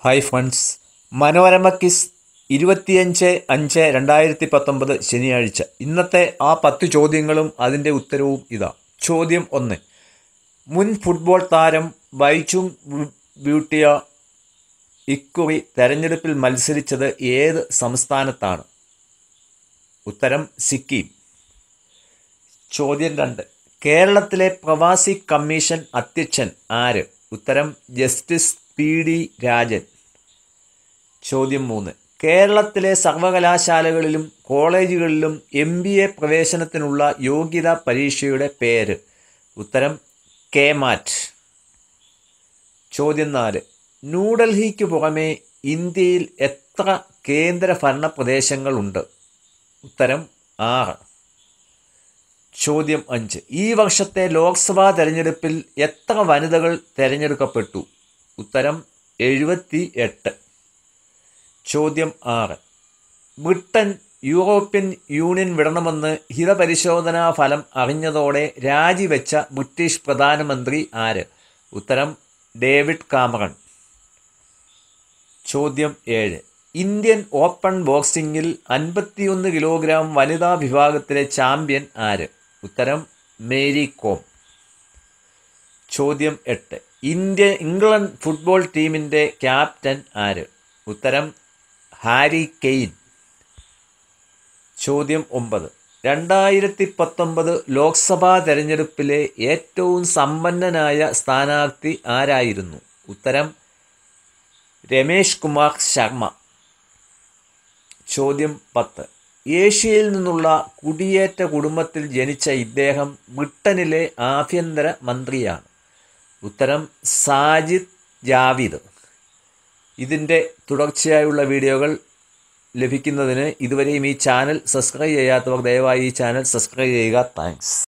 hi friends Manorama kiss ഇരുപത്തിയഞ്ച് അഞ്ച് രണ്ടായിരത്തി പത്തൊമ്പത് ശനിയാഴ്ച ഇന്നത്തെ ആ പത്ത് ചോദ്യങ്ങളും അതിൻ്റെ ഉത്തരവും ഇതാ ചോദ്യം ഒന്ന് മുൻ ഫുട്ബോൾ താരം ബൈച്ചുങ് ബ്യൂ- ബ്യൂട്ടിയ ഇക്കുറി തെരഞ്ഞെടുപ്പിൽ മത്സരിച്ചത് ഏത് സംസ്ഥാനത്താണ് ഉത്തരം സിക്കിം ചോദ്യം രണ്ട് കേരളത്തിലെ പ്രവാസി കമ്മീഷൻ അധ്യക്ഷൻ ആര് ഉത്തരം ജസ്റ്റിസ് പി ഡി രാജൻ ചോദ്യം മൂന്ന് കേരളത്തിലെ സർവകലാശാലകളിലും കോളേജുകളിലും എം ബി എ പ്രവേശനത്തിനുള്ള യോഗ്യതാ പരീക്ഷയുടെ പേര് ഉത്തരം കെ മാറ്റ് ചോദ്യം നാല് ന്യൂഡൽഹിക്ക് പുറമെ ഇന്ത്യയിൽ എത്ര കേന്ദ്ര ഭരണ പ്രദേശങ്ങളുണ്ട് ഉത്തരം ആറ് ചോദ്യം അഞ്ച് ഈ വർഷത്തെ ലോക്സഭാ തെരഞ്ഞെടുപ്പിൽ എത്ര വനിതകൾ തെരഞ്ഞെടുക്കപ്പെട്ടു ഉത്തരം എഴുപത്തി എട്ട് ചോദ്യം ആറ് ബ്രിട്ടൻ യൂറോപ്യൻ യൂണിയൻ വിടണമെന്ന് ഹിതപരിശോധനാ ഫലം അറിഞ്ഞതോടെ രാജിവെച്ച ബ്രിട്ടീഷ് പ്രധാനമന്ത്രി ആര് ഉത്തരം ഡേവിഡ് കാമറൺ ചോദ്യം ഏഴ് ഇന്ത്യൻ ഓപ്പൺ ബോക്സിംഗിൽ അൻപത്തിയൊന്ന് കിലോഗ്രാം വനിതാ വിഭാഗത്തിലെ ചാമ്പ്യൻ ആര് ഉത്തരം മേരി കോം ചോദ്യം എട്ട് ഇന്ത്യ ഇംഗ്ലണ്ട് ഫുട്ബോൾ ടീമിൻ്റെ ക്യാപ്റ്റൻ ആര് ഉത്തരം ഹാരി കെയ്ൻ ചോദ്യം ഒമ്പത് രണ്ടായിരത്തി പത്തൊമ്പത് ലോക്സഭാ തെരഞ്ഞെടുപ്പിലെ ഏറ്റവും സമ്പന്നനായ സ്ഥാനാർത്ഥി ആരായിരുന്നു ഉത്തരം രമേഷ് കുമാർ ശർമ്മ ചോദ്യം പത്ത് ഏഷ്യയിൽ നിന്നുള്ള കുടിയേറ്റ കുടുംബത്തിൽ ജനിച്ച ഇദ്ദേഹം ബ്രിട്ടനിലെ ആഭ്യന്തര മന്ത്രിയാണ് ഉത്തരം സാജിദ് ജാവിദ് ഇതിൻ്റെ തുടർച്ചയായുള്ള വീഡിയോകൾ ലഭിക്കുന്നതിന് ഇതുവരെയും ഈ ചാനൽ സബ്സ്ക്രൈബ് ചെയ്യാത്തവർ ദയവായി ഈ ചാനൽ സബ്സ്ക്രൈബ് ചെയ്യുക താങ്ക്സ്